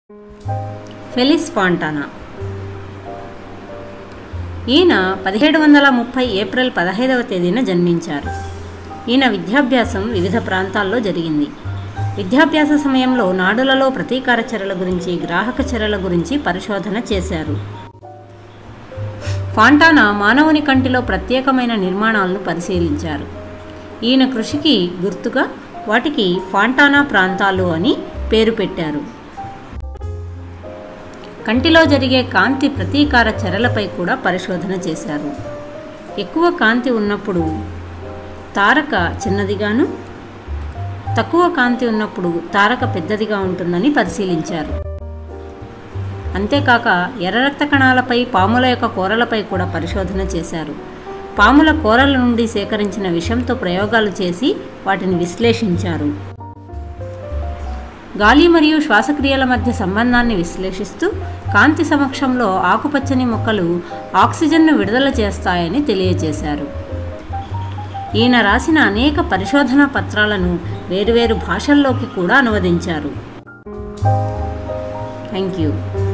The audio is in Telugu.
ఫెలిస్ ఫాంటానా ఈయన పదిహేడు వందల ముప్పై ఏప్రిల్ పదహైదవ తేదీన జన్మించారు ఈయన విద్యాభ్యాసం వివిధ ప్రాంతాల్లో జరిగింది విద్యాభ్యాస సమయంలో నాడులలో ప్రతీకార చర్యల గురించి గ్రాహక చర్యల గురించి పరిశోధన చేశారు ఫాంటానా మానవుని కంటిలో ప్రత్యేకమైన నిర్మాణాలను పరిశీలించారు ఈయన కృషికి గుర్తుగా వాటికి ఫాంటానా ప్రాంతాలు అని పేరు పెట్టారు కంటిలో జరిగే కాంతి ప్రతీకార చర్యలపై కూడా పరిశోధన చేశారు ఎక్కువ కాంతి ఉన్నప్పుడు తారక చిన్నదిగాను తక్కువ కాంతి ఉన్నప్పుడు తారక పెద్దదిగా ఉంటుందని పరిశీలించారు అంతేకాక ఎర్ర రక్త కణాలపై పాముల యొక్క కూరలపై కూడా పరిశోధన చేశారు పాముల కూరల నుండి సేకరించిన విషంతో ప్రయోగాలు చేసి వాటిని విశ్లేషించారు గాలి మరియు శ్వాసక్రియల మధ్య సంబంధాన్ని విశ్లేషిస్తూ కాంతి సమక్షంలో ఆకుపచ్చని మొక్కలు ఆక్సిజన్ను విడుదల చేస్తాయని తెలియజేశారు ఈయన రాసిన అనేక పరిశోధనా పత్రాలను వేరువేరు భాషల్లోకి కూడా అనువదించారు థ్యాంక్ యూ